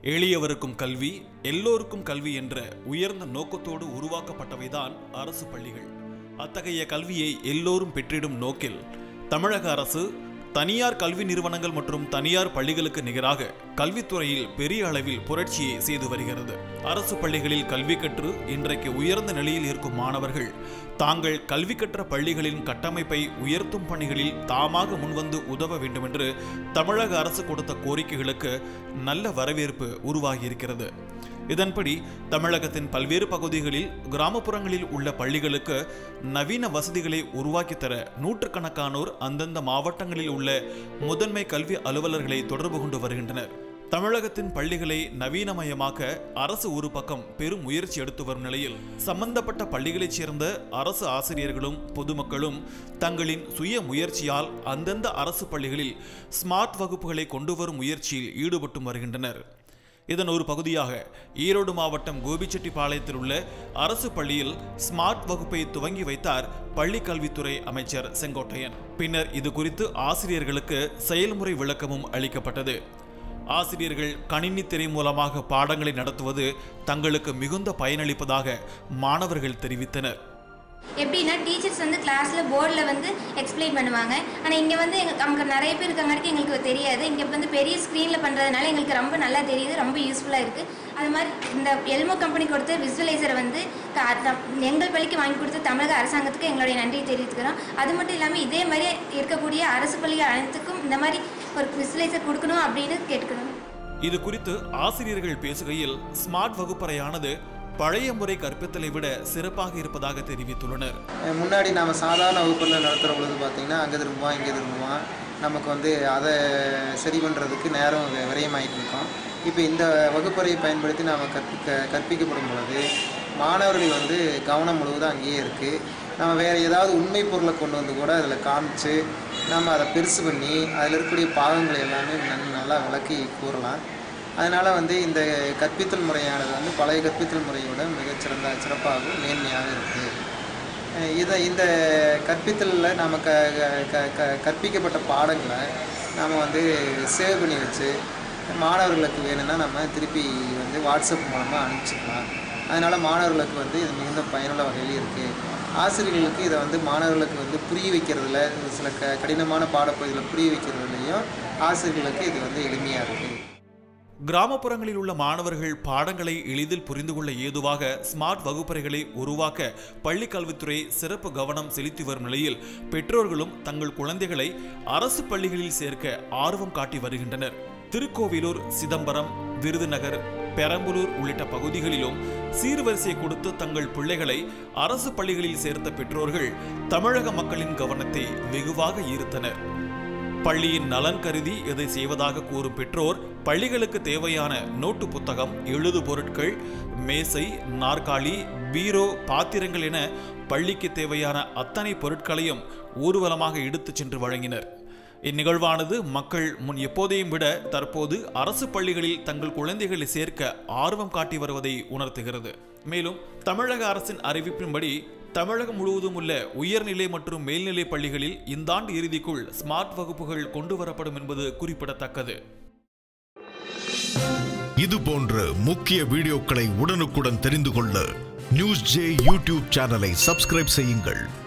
எளியவருக்கும் கல்வி எல்லோருக்கும் கல்வி என்ற உயர்ந்த நோக்கத்தோடு உருவாக்கப்பட்டவைதான் அரசு பள்ளிகள் அத்தகைய கல்வியை எல்லோரும் பெற்றிடும் நோக்கில் தமிழக அரசு தனியார் கல்வி நிறுவனங்கள் மற்றும் தனியார் பள்ளிகளுக்கு நிகராக கல்வித்துறையில் பெரிய அளவில் புரட்சியை செய்து வருகிறது அரசு பள்ளிகளில் கல்வி கற்று இன்றைக்கு உயர்ந்த நிலையில் இருக்கும் மாணவர்கள் தாங்கள் கல்வி கற்ற பள்ளிகளின் கட்டமைப்பை உயர்த்தும் பணிகளில் தாமாக முன்வந்து உதவ வேண்டுமென்று தமிழக அரசு கொடுத்த கோரிக்கைகளுக்கு நல்ல வரவேற்பு உருவாகியிருக்கிறது இதன்படி தமிழகத்தின் பல்வேறு பகுதிகளில் கிராமப்புறங்களில் உள்ள பள்ளிகளுக்கு நவீன வசதிகளை உருவாக்கித் தர நூற்றுக்கணக்கானோர் அந்தந்த மாவட்டங்களில் உள்ள முதன்மை கல்வி அலுவலர்களை தொடர்பு கொண்டு வருகின்றனர் தமிழகத்தின் பள்ளிகளை நவீனமயமாக்க அரசு ஒரு பக்கம் பெரும் முயற்சி எடுத்து வரும் நிலையில் சம்பந்தப்பட்ட பள்ளிகளைச் சேர்ந்த அரசு ஆசிரியர்களும் பொதுமக்களும் தங்களின் சுய முயற்சியால் அந்தந்த அரசு பள்ளிகளில் ஸ்மார்ட் வகுப்புகளை கொண்டு வரும் முயற்சியில் ஈடுபட்டு வருகின்றனர் இதன் ஒரு பகுதியாக ஈரோடு மாவட்டம் கோபிச்செட்டிப்பாளையத்தில் உள்ள அரசு பள்ளியில் ஸ்மார்ட் வகுப்பை துவங்கி வைத்தார் பள்ளி கல்வித்துறை அமைச்சர் செங்கோட்டையன் பின்னர் இது குறித்து ஆசிரியர்களுக்கு செயல்முறை விளக்கமும் அளிக்கப்பட்டது ஆசிரியர்கள் கணினி திரை மூலமாக பாடங்களை நடத்துவது தங்களுக்கு மிகுந்த பயனளிப்பதாக மாணவர்கள் தெரிவித்தனர் எப்படின்னா டீச்சர்ஸ் வந்து கிளாஸில் போர்டில் வந்து எக்ஸ்பிளைன் பண்ணுவாங்க ஆனால் இங்கே வந்து எங்கள் நமக்கு நிறைய பேர் இருக்கங்காட்டி எங்களுக்கு தெரியாது இங்கே வந்து பெரிய ஸ்க்ரீனில் பண்ணுறதுனால எங்களுக்கு ரொம்ப நல்லா தெரியுது ரொம்ப யூஸ்ஃபுல்லாக இருக்குது அது மாதிரி இந்த எல்மோ கம்பெனி கொடுத்த விசுவலைசரை வந்து க- த- எங்கள் பள்ளிக்கு வாங்கி கொடுத்த தமிழக அரசாங்கத்துக்கு எங்களுடைய நன்றியை தெரிவித்துக்கிறோம் அது மட்டும் இல்லாமல் இதே மாதிரி இருக்கக்கூடிய அரசு பள்ளிகள் அனைத்துக்கும் இந்த மாதிரி ஒரு விசுவலைசர் கொடுக்கணும் அப்படின்னு கேட்டுக்கிறோம் இது குறித்து ஆசிரியர்கள் பேசுகையில் ஸ்மார்ட் வகுப்பறையானது பழைய முறை கற்பித்தலை விட சிறப்பாக இருப்பதாக தெரிவித்துள்ளனர் அஹ் முன்னாடி நாம் சாதாரண வகுப்பில் நடத்துகிற பொழுது பார்த்திங்கன்னா அங்கே திரும்புவான் இங்கே திரும்புவான் நமக்கு வந்து அதை சரி பண்ணுறதுக்கு நேரம் வி- விரயமாயிட்டு இருக்கோம் இப்போ இந்த வகுப்பறையை பயன்படுத்தி நாம் கற்பிக்க கற்பிக்கப்படும் பொழுது மாணவர்கள் வந்து கவனம் முழுவதும் அங்கேயே இருக்குது நம்ம வேறு ஏதாவது உண்மை பொருளை கொண்டு வந்து கூட அதில் காமிச்சு நம்ம அதை பெருசு பண்ணி அதில் இருக்கக்கூடிய பாகங்களை எல்லாமே நன் நல்லா விளக்கி கூறலாம் அதனால் வந்து இந்த கற்பித்தல் முறையானது வந்து பழைய கற்பித்தல் முறையோட மிகச்சிறந்த சிறப்பாகவும் மேன்மையாக இருக்குது அஹ் இதை இந்த கற்பித்தலில் நம்ம க க- க க கற்பிக்கப்பட்ட பாடங்களை நாம் வந்து சேவ் பண்ணி வச்சு மாணவர்களுக்கு வேணும்னா நம்ம திருப்பி வந்து வாட்ஸ்அப் மூலமாக அனுப்பிச்சிக்கலாம் அதனால் மாணவர்களுக்கு வந்து இது மிகுந்த பயனுள்ள வகையில் இருக்குது ஆசிரியர்களுக்கு இதை வந்து மாணவர்களுக்கு வந்து புரிய வைக்கிறதுல சில க கடினமான பாடப்பகுதிகளை புரிய வைக்கிறதுலையும் ஆசிரியர்களுக்கு இது வந்து எளிமையாக இருக்குது கிராமப்புறங்களில் உள்ள மாணவர்கள் பாடங்களை எளிதில் புரிந்து கொள்ள ஏதுவாக ஸ்மார்ட் வகுப்பறைகளை உருவாக்க பள்ளி கல்வித்துறை சிறப்பு கவனம் செலுத்தி வரும் நிலையில் பெற்றோர்களும் தங்கள் குழந்தைகளை அரசு பள்ளிகளில் சேர்க்க ஆர்வம் காட்டி வருகின்றனர் திருக்கோவிலூர் சிதம்பரம் விருதுநகர் பெரம்பலூர் உள்ளிட்ட பகுதிகளிலும் சீர்வரிசை கொடுத்து தங்கள் பிள்ளைகளை அரசு பள்ளிகளில் சேர்த்த பெற்றோர்கள் தமிழக மக்களின் கவனத்தை வெகுவாக ஈர்த்தனர் பள்ளியின் நலன் கருதி இதை செய்வதாக கூறும் பெற்றோர் பள்ளிகளுக்கு தேவையான நோட்டு புத்தகம் எழுது பொருட்கள் மேசை நாற்காலி பீரோ பாத்திரங்கள் என பள்ளிக்கு தேவையான அத்தனை பொருட்களையும் ஊர்வலமாக எடுத்துச் சென்று வழங்கினர் இந்நிகழ்வானது மக்கள் முன் எப்போதையும் விட தற்போது அரசு பள்ளிகளில் தங்கள் குழந்தைகளை சேர்க்க ஆர்வம் காட்டி வருவதை உணர்த்துகிறது மேலும் தமிழக அரசின் அறிவிப்பின்படி தமிழகம் முழுவதும் உள்ள உயர்நிலை மற்றும் மேல்நிலை பள்ளிகளில் இந்த ஆண்டு இறுதிக்குள் ஸ்மார்ட் வகுப்புகள் கொண்டு வரப்படும் என்பது குறிப்பிடத்தக்கது இது போன்ற முக்கிய வீடியோக்களை உடனுக்குடன் தெரிந்து கொள்ள நியூஸ் ஜே யூடியூப் சேனலை சப்ஸ்கிரைப் செய்யுங்கள்